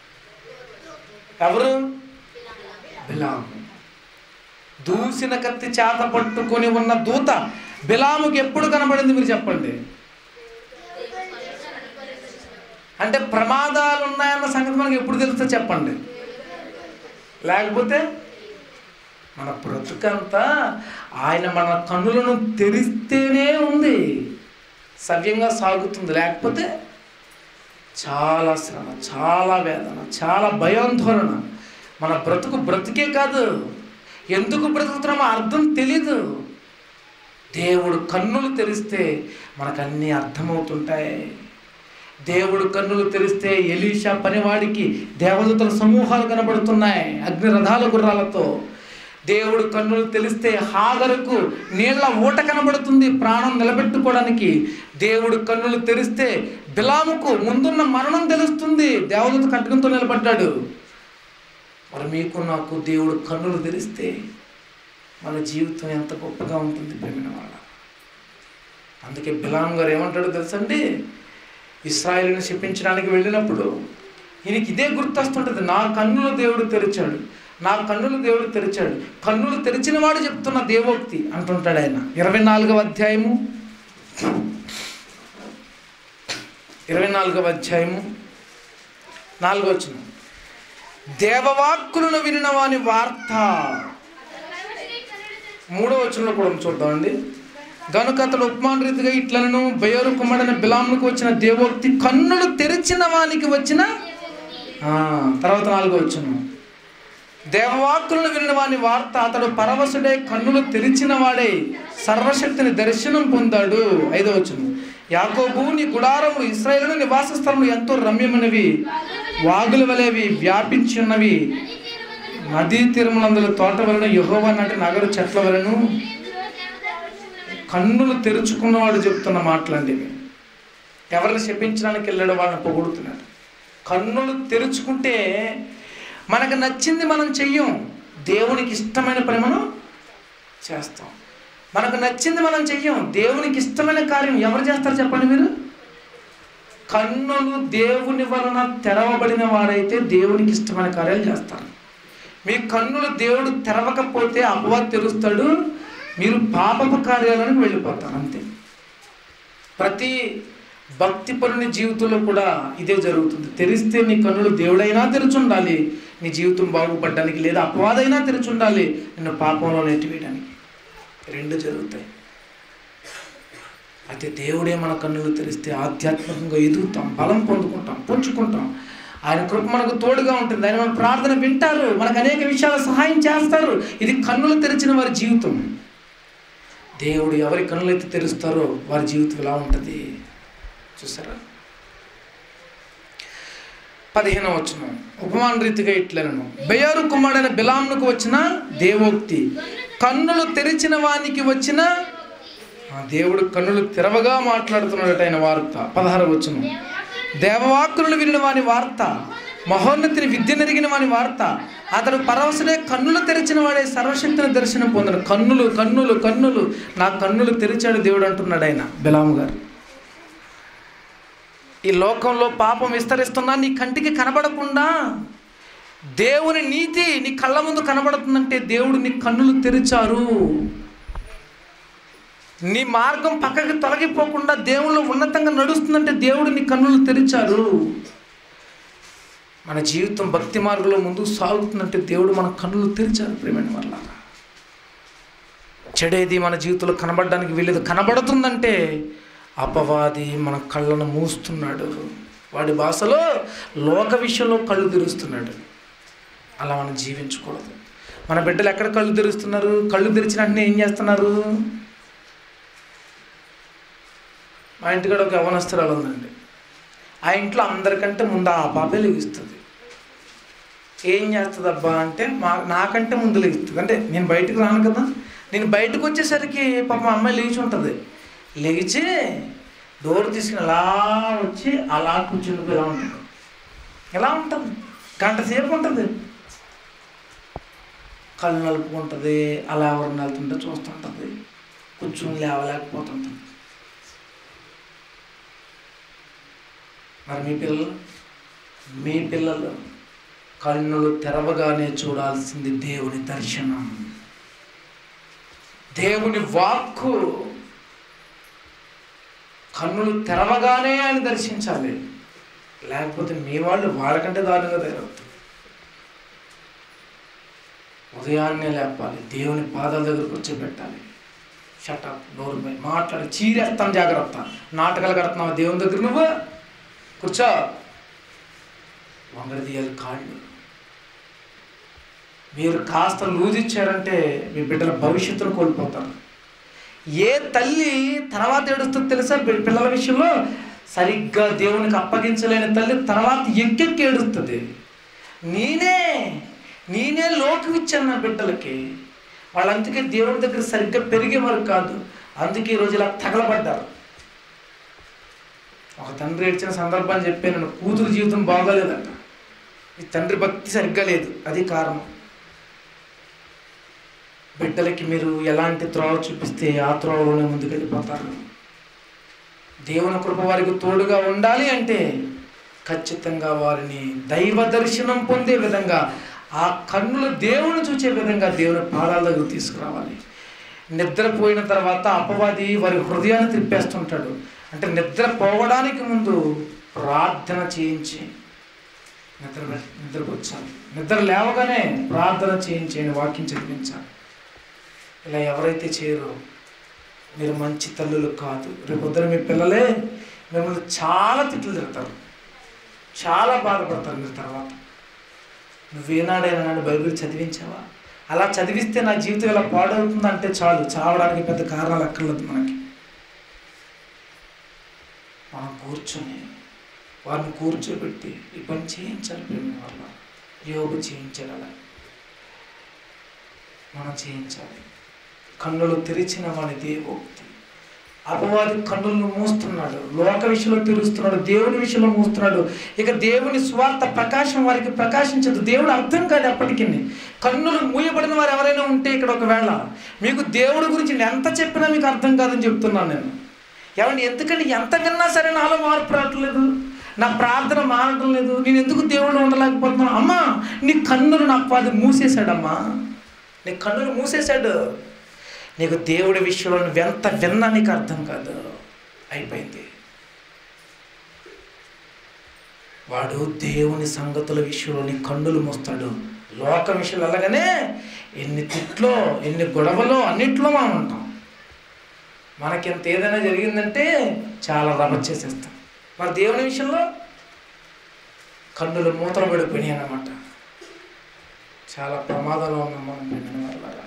ఎవరు బిలాము దూసిన కత్తి చేత పట్టుకొని ఉన్న దూత బిలాముకి ఎప్పుడు కనబడింది మీరు చెప్పండి అంటే ప్రమాదాలు ఉన్నాయన్న సంగతి మనకి ఎప్పుడు తెలుస్తుందో చెప్పండి లేకపోతే మన బ్రతుకంతా ఆయన మన కన్నులను తెరిస్తేనే ఉంది సవ్యంగా సాగుతుంది లేకపోతే చాలా శ్రమ చాలా వేదన చాలా భయాందోళన మన బ్రతుకు బ్రతుకే కాదు ఎందుకు బ్రతుకుతున్నామో అర్థం తెలీదు దేవుడు కన్నులు తెరిస్తే మనకు అన్నీ అర్థమవుతుంటాయి దేవుడు కన్నులు తెరిస్తే ఎలీషా పనివాడికి దేవదూతల సమూహాలు కనబడుతున్నాయి అగ్ని రథాల గుర్రాలతో దేవుడు కన్నులు తెలిస్తే హాగరకు నీళ్ల ఊట కనబడుతుంది ప్రాణం నిలబెట్టుకోవడానికి దేవుడు కన్నులు తెరిస్తే బిలాముకు ముందున్న మరణం తెలుస్తుంది దేవదూత కట్టుకంతో నిలబడ్డాడు మరి మీకు నాకు దేవుడు కన్నులు తెరిస్తే మన జీవితం ఎంత గొప్పగా ఉంటుంది ప్రేమిన వాళ్ళ అందుకే బిలాం గారు ఏమంటాడో తెలుసండి ఇస్రాయిల్ని శపించడానికి వెళ్ళినప్పుడు ఈయనకి ఇదే గుర్తొస్తుంటుంది నా కన్నులు దేవుడు తెరిచాడు నా కన్నులు దేవుడు తెరిచాడు కన్నులు తెరిచిన వాడు చెప్తున్న దేవోక్తి అంటుంటాడు ఆయన ఇరవై నాలుగవ అధ్యాయము ఇరవై నాలుగవ అధ్యాయము నాలుగో వచ్చిన దేవవాక్కులను వినిన వాని వార్త మూడో వచనంలో కూడా చూద్దామండి గనుక అతడు ఉపమాన రీతిగా ఇట్లను బయోరు కుమ్మడని బిలామునికి వచ్చిన దేవోక్తి కన్నులు తెరిచిన వానికి వచ్చిన ఆ, తర్వాత నాలుగో వచ్చును దేవవాక్కులను వినిన వాని వార్త అతడు పరవశుడే కన్నులు తెరిచిన వాడే సర్వశక్తిని దర్శనం పొందాడు ఐదో వచ్చును యాకోబు నీ గుడారములు ఇస్రాయేలు నివాస స్థలములు ఎంతో రమ్యమైనవి వాగుల వలెవి వ్యాపించి ఉన్నవి నదీ తీరములందుల తోట వలన యహోవా నాటి నగరు చెట్ల వలను కన్నులు తెరుచుకున్నవాడు చెప్తున్న మాటలండి ఇవి. ఎవరిని శపించడానికి వెళ్ళాడో వాళ్ళని పొగుడుతున్నాడు కన్నులు తెరుచుకుంటే మనకు నచ్చింది మనం చెయ్యం దేవునికి ఇష్టమైన పని మనం చేస్తాం మనకు నచ్చింది మనం చెయ్యం దేవునికి ఇష్టమైన కార్యం ఎవరు చేస్తారు చెప్పండి మీరు కన్నులు దేవుని వలన తెరవబడిన వారైతే దేవునికి ఇష్టమైన కార్యాలు చేస్తారు మీ కన్నులు దేవుడు తెరవకపోతే అపవాది తెరుస్తాడు మీరు పాపపు కార్యాలకు వెళ్ళిపోతారు అంతే ప్రతి భక్తి పరుని జీవితంలో కూడా ఇదే జరుగుతుంది తెరిస్తే నీ కన్నులు దేవుడైనా తెరుచుండాలి నీ జీవితం బాగుపడడానికి లేదా అపవాదైనా తెరుచుండాలి నిన్ను పాపంలో నెట్టివేయడానికి రెండు జరుగుతాయి అయితే దేవుడే మన కన్నులు తెరిస్తే ఆధ్యాత్మికంగా ఎదుగుతాం బలం పొందుకుంటాం పుంజుకుంటాం ఆయన కృప మనకు తోడుగా ఉంటుంది ఆయన మన ప్రార్థన వింటారు మనకు అనేక విషయాలు సహాయం చేస్తారు ఇది కన్నులు తెరిచిన వారి జీవితం దేవుడు ఎవరి కన్నులు అయితే తెరుస్తారో వారి జీవితం ఎలా ఉంటుంది చూసారా పదిహేను వచ్చిన ఉపమాన రీతిగా ఇట్లను బెయరు కుమారుడైన బిలాంకు వచ్చిన దేవోక్తి కన్నులు తెరిచిన వానికి వచ్చిన ఆ దేవుడు కన్నులు తెరవగా మాట్లాడుతున్నాడట ఆయన వార్త పదహారు వచ్చును దేవవాక్కులను వినిన వాని వార్త మహోన్నతిని విద్య నెరిగిన వాని వార్త అతడు పరవశనే కన్నులు తెరిచిన వాడే సర్వశక్తిని దర్శనం పొందడు కన్నులు కన్నులు కన్నులు నా కన్నులు తెరిచాడు దేవుడు అంటున్నాడు ఆయన బిలాము గారు ఈ లోకంలో పాపం విస్తరిస్తున్నా నీ కంటికి కనబడకుండా దేవుని నీతి నీ కళ్ళ ముందు కనబడుతుందంటే దేవుడు నీ కన్నులు తెరిచారు నీ మార్గం పక్కకి తొలగిపోకుండా దేవుళ్ళు ఉన్నతంగా నడుస్తుందంటే దేవుడు నీ కన్నులు తెరిచారు మన జీవితం భక్తి మార్గంలో ముందుకు సాగుతుందంటే దేవుడు మన కన్నులు తెరిచారు ప్రేమైన వల్ల చెడేది మన జీవితంలో కనబడడానికి వీలేదు కనబడుతుందంటే అపవాది మన కళ్ళను మూస్తున్నాడు వాడి భాషలో లోక విషయంలో కళ్ళు తెరుస్తున్నాడు అలా మనం జీవించకూడదు మన బిడ్డలు ఎక్కడ కళ్ళు తెరుస్తున్నారు కళ్ళు తెరిచిన వెంటనే ఏం చేస్తున్నారు మా ఇంటికాడ ఒక యవనస్తురాలు ఉందండి ఆ ఇంట్లో అందరికంటే ముందు ఆ పాపే లెగిస్తుంది ఏం చేస్తుంది అబ్బా అంటే మా నాకంటే ముందు లెగుస్తుంది అంటే నేను బయటకు రాను కదా నేను బయటకు వచ్చేసరికి పాప మా అమ్మాయి లేచి ఉంటుంది లేచి డోర్ తీసుకుని అలా వచ్చి అలా కూర్చుని ఇలా ఉంటుంది ఎలా ఉంటుంది గంట సేపు ఉంటుంది కళ్ళు నలుపుకుంటుంది అలా ఎవరిని వెళ్తుంటే చూస్తుంటుంది కూర్చుని లేవలేకపోతుంటుంది మరి మీ పిల్లలు మీ పిల్లలు కన్నులు తెరవగానే చూడాల్సింది దేవుని దర్శనం దేవుని వాక్కు కన్నులు తెరవగానే ఆయన దర్శించాలి లేకపోతే మీ వాళ్ళు వాళ్ళకంటే దారుణంగా తయారవుతారు ఉదయాన్నే లేపాలి దేవుని పాదాల దగ్గరకు వచ్చి పెట్టాలి షటప్ నోరు పై మాట్లాడి చీరేస్తాం జాగ్రత్త నాటకాలు కడుతున్నావు దేవుని దగ్గర నువ్వు కూర్చో వంగడి తీయాలి కాళ్ళు మీరు కాస్త లూజ్ ఇచ్చారంటే మీ బిడ్డల భవిష్యత్తును కోల్పోతారు ఏ తల్లి తర్వాత ఏడుస్తుందో తెలుసా పి- పిల్లల విషయంలో సరిగ్గా దేవునికి అప్పగించలేని తల్లి తర్వాత ఎక్కెక్కి ఏడుస్తుంది నేనే నేనే లోకం ఇచ్చాను నా బిడ్డలకి వాళ్ళందుకే దేవుడి దగ్గర సరిగ్గా పెరిగేవారు కాదు అందుకే ఈ రోజు ఇలా తగలబడ్డారు ఒక తండ్రి ఏడ్చిన సందర్భాన్ని చెప్పాను కూతురు జీవితం బాగోలేదంట ఈ తండ్రి భక్తి సరిగ్గా లేదు అది కారణం బిడ్డలకి మీరు ఎలాంటి త్రోవ చూపిస్తే ఆ త్రోవలోనే ముందుకు వెళ్ళిపోతారు దేవుని కృప వారికి తోడుగా ఉండాలి అంటే ఖచ్చితంగా వారిని దైవ దర్శనం పొందే విధంగా ఆ కన్నులు దేవుని చూసే విధంగా దేవుని పాదాల దగ్గర తీసుకురావాలి నిద్రపోయిన తర్వాత అపవాది వారి హృదయాన్ని తిప్పేస్తుంటాడు అంటే నిద్ర పోవడానికి ముందు ప్రార్థన చేయించి నిద్ర నిద్రపోచ్చాలి నిద్ర లేవగానే ప్రార్థన చేయించి ఆయన వాక్యం చదివించాలి ఇలా ఎవరైతే చేయరో మీరు మంచి తల్లులు కాదు రేపు పొద్దున మీ పిల్లలే మిమ్మల్ని చాలా తిట్లు తిడతారు చాలా బాధపడతారు మీరు తర్వాత నువ్వేనాడైనా నన్ను బైబిల్ చదివించావా అలా చదివిస్తే నా జీవితం ఇలా పాడవుతుందంటే చాలు చావడానికి పెద్ద కారణాలు అక్కర్లేదు మనకి మనం కూర్చొని వారిని కూర్చోబెట్టి ఈ పని చేయించాలి ప్రేమ వల్ల యోగు చేయించాలి అలా మనం చేయించాలి కన్నులు తెరిచిన వాని దేవోక్తి అపవాది కన్నులను మూస్తున్నాడు లోక విషయంలో తెరుస్తున్నాడు దేవుని విషయంలో మూస్తున్నాడు ఇక దేవుని స్వార్థ ప్రకాశం వారికి ప్రకాశించదు దేవుడు అర్థం కాదు ఎప్పటికీ కన్నులు మూయబడిన వారు ఎవరైనా ఉంటే ఇక్కడ ఒకవేళ మీకు దేవుడి గురించి నేను ఎంత చెప్పినా మీకు అర్థం కాదని చెప్తున్నాను నేను ఏమండి ఎందుకంటే ఎంత విన్నా సరే నాలో మార్పు రావట్లేదు నా ప్రార్థన మారడం లేదు నేను ఎందుకు దేవుడు ఉండలేకపోతున్నాను అమ్మా నీ కన్నులు నా అప్పాది మూసేశాడమ్మా నీ కన్నులు మూసేశాడు నీకు దేవుడి విషయంలో నువ్వు ఎంత విన్నా నీకు అర్థం కాదు అయిపోయింది వాడు దేవుని సంగతుల విషయంలో నీ కన్నులు మోస్తాడు లోక విషయంలో అలాగనే ఎన్ని తిట్లో ఎన్ని గొడవలో అన్నిట్లో మనం ఉంటాం మనకింత ఏదైనా జరిగిందంటే చాలా రభ చేసేస్తాం మరి దేవుని విషయంలో కన్నులు మూతలు పడిపోయినాయి అన్నమాట చాలా ప్రమాదంలో ఉన్నాం మనం ప్రియమైన వాళ్ళారా.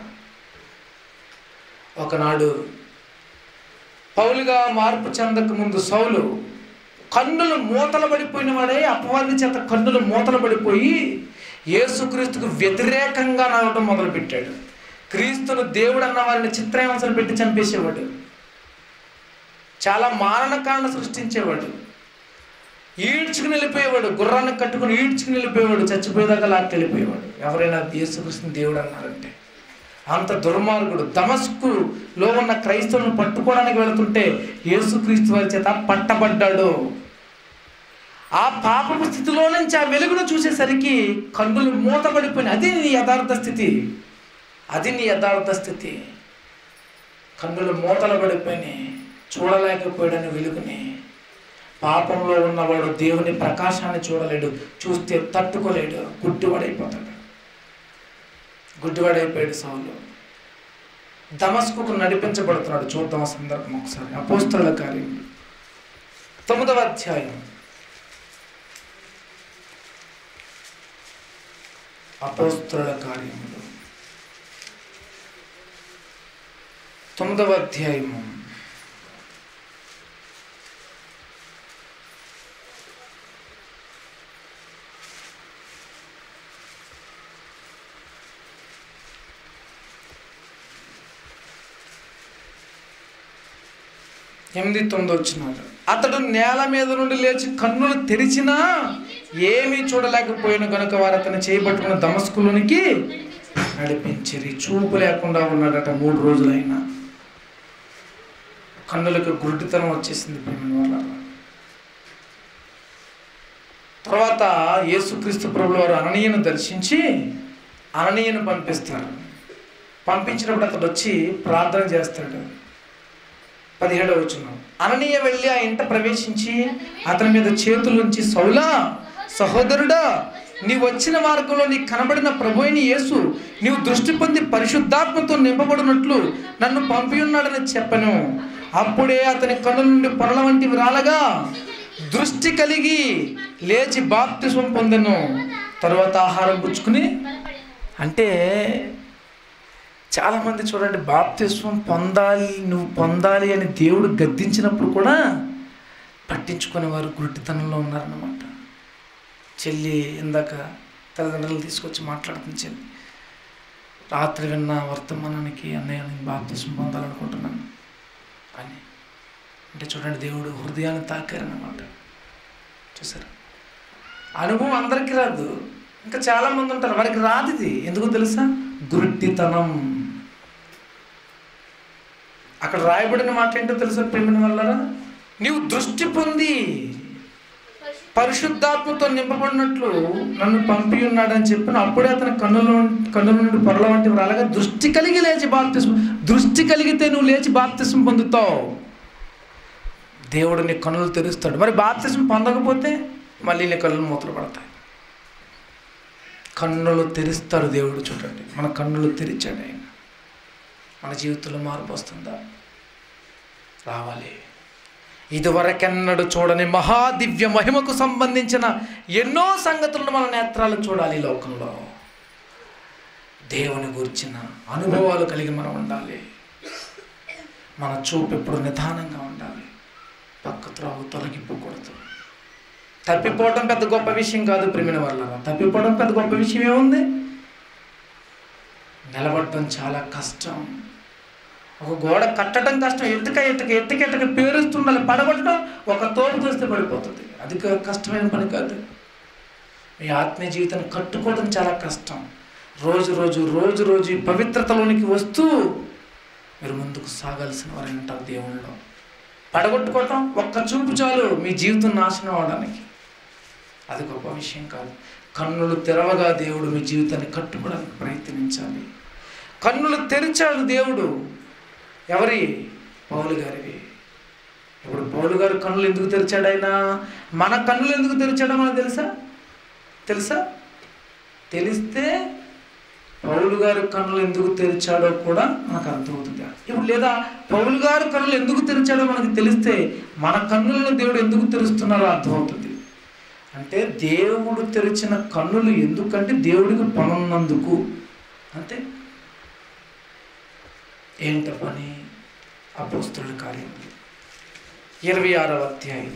ఒకనాడు పౌలుగా మార్పు చెందక ముందు సౌలు కన్నులు మూతలు పడిపోయిన వాడే అపవాది చేత కన్నులు మూతలు పడిపోయి యేసుక్రీస్తుకు వ్యతిరేకంగా నడవడం మొదలుపెట్టాడు క్రీస్తును దేవుడు అన్న వారిని చిత్రహింసలు పెట్టి చంపేసేవాడు చాలా మారణకాండ సృష్టించేవాడు ఈడ్చుకుని వెళ్ళిపోయేవాడు గుర్రాన్ని కట్టుకుని ఈడ్చుకుని వెళ్ళిపోయేవాడు చచ్చిపోయేదాకా లాక్కి వెళ్ళిపోయేవాడు ఎవరైనా యేసుకృష్ణ దేవుడు అన్నారంటే అంత దుర్మార్గుడు దమస్కులో ఉన్న క్రైస్తవులను పట్టుకోవడానికి వెళుతుంటే యేసుక్రీస్తు వారి చేత పట్టబడ్డాడు ఆ పాపపు స్థితిలో నుంచి ఆ వెలుగును చూసేసరికి కన్నులు మూతపడిపోయినాయి అది నీ యథార్థ స్థితి అది నీ యథార్థ స్థితి కన్నులు మూతలు పడిపోయినాయి చూడలేకపోయాడని వెలుగుని పాపంలో ఉన్నవాడు దేవుని ప్రకాశాన్ని చూడలేడు చూస్తే తట్టుకోలేడు గుడ్డివాడైపోతాడు గుడ్డివాడైపోయాడు సౌలు దమస్కుకు నడిపించబడుతున్నాడు చూద్దాం ఆ సందర్భం ఒకసారి అపోస్తుల కార్యం తొమ్మిదవ అధ్యాయం అపోస్తుల కార్యములు తొమ్మిదవ అధ్యాయము ఎనిమిది తొమ్మిది వచ్చినాడు అతడు నేల మీద నుండి లేచి కన్నులు తెరిచినా ఏమీ చూడలేకపోయిన కనుక వారు అతను చేయబట్టుకున్న దమస్కులోనికి నడిపించిరి చూపు లేకుండా ఉన్నాడట మూడు రోజులైనా కన్నులకు గుడ్డితనం వచ్చేసింది ప్రేమ వల్ల తర్వాత యేసుక్రీస్తు ప్రభుల వారు అననీయను దర్శించి అననీయను పంపిస్తారు పంపించినప్పుడు అతడు వచ్చి ప్రార్థన చేస్తాడు పదిహేడవ వచ్చిన అననీయ వెళ్ళి ఆ ఇంట ప్రవేశించి అతని మీద చేతులుంచి సౌలా సహోదరుడా నీవు వచ్చిన మార్గంలో నీకు కనబడిన ప్రభు అయిన యేసు నీవు దృష్టి పొంది పరిశుద్ధాత్మతో నింపబడినట్లు నన్ను పంపి ఉన్నాడని చెప్పను అప్పుడే అతని కన్నుల నుండి పొరల వంటివి రాలగా దృష్టి కలిగి లేచి బాప్తిస్వం పొందెను తర్వాత ఆహారం పుచ్చుకుని అంటే చాలామంది చూడండి బాప్తిస్వం పొందాలి నువ్వు పొందాలి అని దేవుడు గద్దించినప్పుడు కూడా పట్టించుకునేవారు గుడ్డితనంలో ఉన్నారన్నమాట చెల్లి ఇందాక తల్లిదండ్రులు తీసుకొచ్చి మాట్లాడుతుంది చెల్లి రాత్రి విన్న వర్తమానానికి అన్నయ్య నేను బాప్తిస్వం పొందాలనుకుంటున్నాను అని అంటే చూడండి దేవుడు హృదయాన్ని తాకారన్నమాట చూసారు అనుభవం అందరికీ రాదు ఇంకా చాలామంది ఉంటారు వారికి రాదు ఇది ఎందుకు తెలుసా గుడ్డితనం అక్కడ రాయబడిన మాట ఏంటో తెలుసా ప్రేమిన వల్లరా నీవు దృష్టి పొంది పరిశుద్ధాత్మతో నింపబడినట్లు నన్ను పంపి ఉన్నాడని చెప్పిన అప్పుడే అతని కన్నుల కన్నుల నుండి పొరల వంటి రాలగా దృష్టి కలిగి లేచి బాప్తిస్మ దృష్టి కలిగితే నువ్వు లేచి బాప్తిస్మ పొందుతావు దేవుడు నీ కన్నులు తెరుస్తాడు మరి బాప్తిస్మ పొందకపోతే మళ్ళీ నీ కళ్ళు మూతలు పడతాయి కన్నులు తెరుస్తాడు దేవుడు చూడండి మన కన్నులు తెరిచాడు ఆయన మన జీవితంలో మార్పు వస్తుందా రావాలి ఇదివరకెన్నడు చూడని మహాదివ్య మహిమకు సంబంధించిన ఎన్నో సంగతులను మన నేత్రాలు చూడాలి ఈ లోకంలో దేవుని గురించిన అనుభవాలు కలిగి మనం ఉండాలి మన చూపు ఎప్పుడు నిదానంగా ఉండాలి పక్క త్రావు తొలగిపోకూడదు తప్పిపోవడం పెద్ద గొప్ప విషయం కాదు ప్రేమిన వల్ల తప్పిపోవడం పెద్ద గొప్ప విషయం ఏముంది నిలబడటం చాలా కష్టం ఒక గోడ కట్టడం కష్టం ఎట్టుక ఎట్టుక ఎట్టుక ఎట్టుక పేరుస్తుండాలి పడగొట్టడం ఒక తోపు చూస్తే పడిపోతుంది అది క- కష్టమైన పని కాదు మీ ఆత్మీయ జీవితాన్ని కట్టుకోవడం చాలా కష్టం రోజు రోజు రోజు రోజు ఈ పవిత్రతలోనికి వస్తూ మీరు ముందుకు సాగాల్సిన వారు అంటారు దేవుళ్ళు పడగొట్టుకోవటం ఒక్క చూపు చాలు మీ జీవితం నాశనం అవడానికి అది గొప్ప విషయం కాదు కన్నులు తెరవగా దేవుడు మీ జీవితాన్ని కట్టుకోవడానికి ప్రయత్నించాలి కన్నులు తెరిచాడు దేవుడు ఎవరి పౌలు గారివి ఇప్పుడు పౌలు గారు కన్నులు ఎందుకు తెరిచాడు ఆయన మన కన్నులు ఎందుకు తెరిచాడో మనకు తెలుసా తెలుసా తెలిస్తే పౌలు గారు కన్నులు ఎందుకు తెరిచాడో కూడా మనకు అర్థమవుతుంది ఇప్పుడు లేదా పౌలు గారు కన్నులు ఎందుకు తెరిచాడో మనకు తెలిస్తే మన కన్నులను దేవుడు ఎందుకు తెరుస్తున్నారో అర్థమవుతుంది అంటే దేవుడు తెరిచిన కన్నులు ఎందుకంటే దేవుడికి పనున్నందుకు అంతే ఏంట పని అపోస్తుల కార్యం ఇరవై ఆరవ అధ్యాయం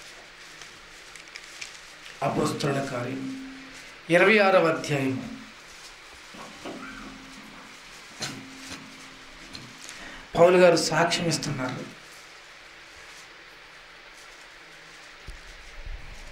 అపోస్తుల కార్యం ఇరవై ఆరవ అధ్యాయం పౌలు గారు సాక్ష్యం ఇస్తున్నారు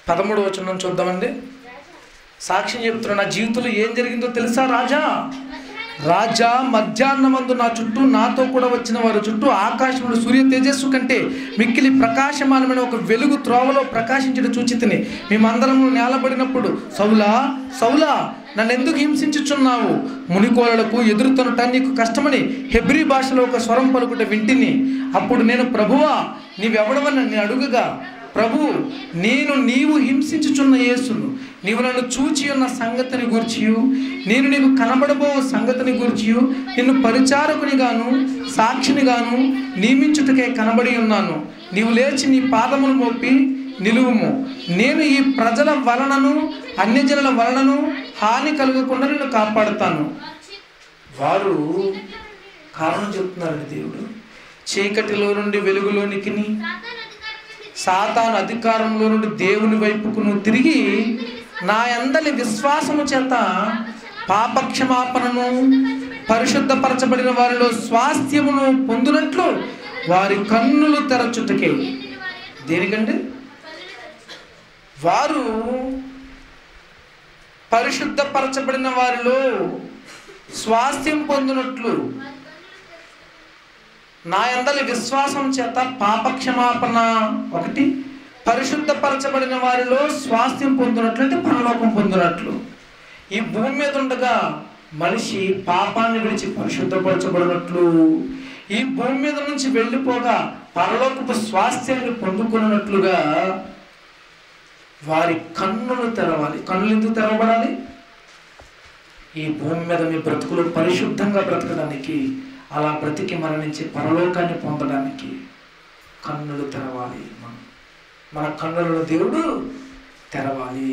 పదమూడు వచనం చూద్దామండి సాక్ష్యం చెప్తున్నా నా జీవితంలో ఏం జరిగిందో తెలుసా రాజా రాజా మధ్యాహ్నమందు నా చుట్టూ నాతో కూడా వచ్చిన వారి చుట్టూ ఆకాశంలో సూర్య తేజస్సు కంటే మిక్కిలి ప్రకాశమానమైన ఒక వెలుగు త్రోవలో ప్రకాశించడం చూచి తిని మేమందరము నేలబడినప్పుడు సౌలా సౌలా నన్ను ఎందుకు హింసించుచున్నావు మునికోలలకు ఎదురుతనుట నీకు కష్టమని హెబ్రీ భాషలో ఒక స్వరం పలుకుట వింటిని అప్పుడు నేను ప్రభువా నీవెవడవని నేను అడుగగా ప్రభు నేను నీవు హింసించుచున్న యేసును నీవు నన్ను చూచి ఉన్న సంగతిని గుర్చియు నేను నీకు కనబడబో సంగతిని గుర్చియు నిన్ను పరిచారకుని గాను సాక్షిని గాను నియమించుటకే కనబడి ఉన్నాను నీవు లేచి నీ పాదమును మోపి నిలువుము నేను ఈ ప్రజల వలనను అన్యజనుల వలనను హాని కలగకుండా నిన్ను కాపాడుతాను వారు కారణం చెప్తున్నారండి దేవుడు చీకటిలో నుండి వెలుగులోనికి సాతాను అధికారంలో నుండి దేవుని వైపుకు నువ్వు తిరిగి నా అందలి విశ్వాసము చేత పాపక్షమాపణను పరిశుద్ధపరచబడిన వారిలో స్వాస్థ్యమును పొందినట్లు వారి కన్నులు తెరచుటకే దేనికండి వారు పరిశుద్ధపరచబడిన వారిలో స్వాస్థ్యం పొందినట్లు నా అందలి విశ్వాసం చేత పాపక్షమాపణ ఒకటి పరిశుద్ధపరచబడిన వారిలో స్వాస్థ్యం పొందినట్లు అంటే పరలోకం పొందినట్లు ఈ భూమి మీద ఉండగా మనిషి పాపాన్ని విడిచి పరిశుద్ధపరచబడినట్లు ఈ భూమి మీద నుంచి వెళ్ళిపోగా పరలోకపు స్వాస్థ్యాన్ని పొందుకున్నట్లుగా వారి కన్నులు తెరవాలి కన్నులు ఎందుకు తెరవబడాలి ఈ భూమి మీద మీ బ్రతుకులు పరిశుద్ధంగా బ్రతకడానికి అలా బ్రతికి మరణించి పరలోకాన్ని పొందడానికి కన్నులు తెరవాలి మనం మన కన్నులను దేవుడు తెరవాలి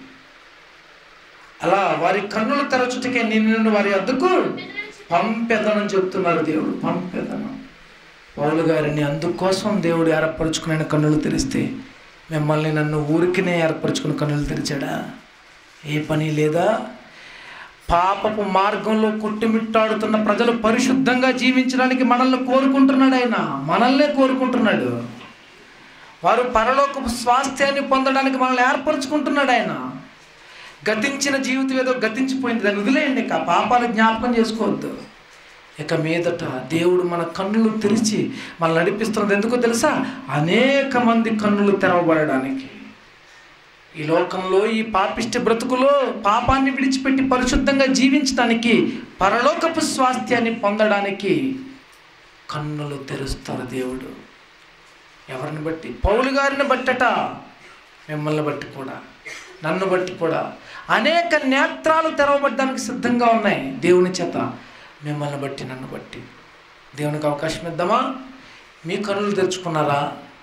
అలా వారి కన్నులు తెరచుటకే నేను నిన్ను వారి అద్దకు పంపెదనని చెప్తున్నారు దేవుడు పంపెదను పౌలు గారిని అందుకోసం దేవుడు ఏర్పరచుకునే కన్నులు తెరిస్తే మిమ్మల్ని నన్ను ఊరికినే ఏర్పరచుకుని కన్నులు తెరిచాడా ఏ పని లేదా పాపపు మార్గంలో కొట్టుమిట్టాడుతున్న ప్రజలు పరిశుద్ధంగా జీవించడానికి మనల్ని కోరుకుంటున్నాడు ఆయన మనల్నే కోరుకుంటున్నాడు వారు పరలోకపు స్వాస్థ్యాన్ని పొందడానికి మనల్ని ఏర్పరచుకుంటున్నాడు ఆయన గతించిన జీవితం ఏదో గతించిపోయింది దాన్ని వదిలేయండి ఇక పాపాలు జ్ఞాపకం చేసుకోవద్దు ఇక మీదట దేవుడు మన కన్నులు తెరిచి మనల్ని నడిపిస్తున్నది ఎందుకో తెలుసా అనేక మంది కన్నులు తెరవబడడానికి ఈ లోకంలో ఈ పాపిష్టి బ్రతుకులో పాపాన్ని విడిచిపెట్టి పరిశుద్ధంగా జీవించడానికి పరలోకపు స్వాస్థ్యాన్ని పొందడానికి కన్నులు తెరుస్తారు దేవుడు ఎవరిని బట్టి పౌలు గారిని బట్టట మిమ్మల్ని బట్టి కూడా నన్ను బట్టి కూడా అనేక నేత్రాలు తెరవబడ్డానికి సిద్ధంగా ఉన్నాయి దేవుని చేత మిమ్మల్ని బట్టి నన్ను బట్టి దేవునికి అవకాశం ఇద్దామా మీ కన్నులు తెరుచుకున్నారా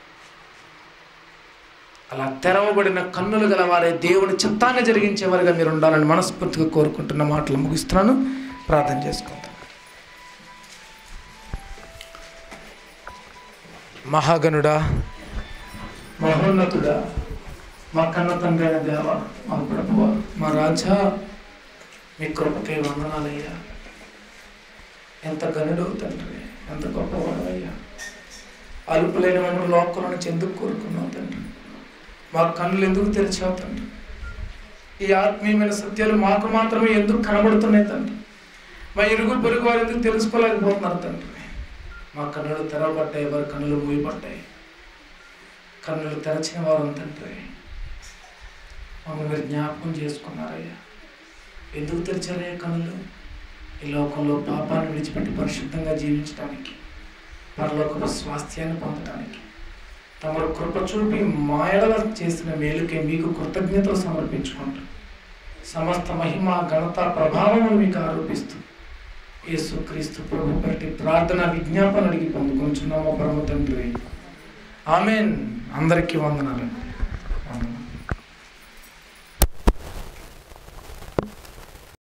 అలా తెరవబడిన కన్నులు గల వారే దేవుని చిత్తాన్ని జరిగించేవారుగా మీరు ఉండాలని మనస్ఫూర్తిగా కోరుకుంటున్న మాటలు ముగిస్తున్నాను ప్రార్థన చేసుకుంటాను మహాగణుడా మహోన్నతుడా మా కన్న తండ్రి అయిన దేవ మా ప్రభువ మా రాజా మీ కృపకై వందనాలయ్యా ఎంత గనుడు తండ్రి ఎంత గొప్పవాడవయ్యా అలుపులైన మమ్మల్ని లోకంలో నుంచి ఎందుకు కోరుకున్నావు తండ్రి మా కన్నులు ఎందుకు తెరిచావు తండ్రి ఈ ఆత్మీయమైన సత్యాలు మాకు మాత్రమే ఎందుకు కనబడుతున్నాయి తండ్రి మా ఇరుగు పొరుగు వారు ఎందుకు తెలుసుకోలేకపోతున్నారు తండ్రి మా కన్నులు తెరవబడ్డాయి వారి కన్నులు మూయబడ్డాయి కన్నులు తెరచిన వారు తండ్రి మమ్మల్ని మీరు జ్ఞాపకం చేసుకున్నారయ్యా ఎందుకు తెరిచారయ్యా కన్నులు ఈ లోకంలో పాపాన్ని విడిచిపెట్టి పరిశుద్ధంగా జీవించడానికి పరలోకపు స్వాస్థ్యాన్ని పొందడానికి తమరు కృప చూపి మాయడల చేసిన మేలుకే మీకు కృతజ్ఞతలు సమర్పించుకుంటూ సమస్త మహిమ ఘనత ప్రభావం మీకు ఆరోపిస్తూ యేసు క్రీస్తు ప్రభు బట్టి ప్రార్థన విజ్ఞాపన అడిగి పొందుకుంటున్నాము పరమ తండ్రి ఆమెన్ అందరికీ వందనాలు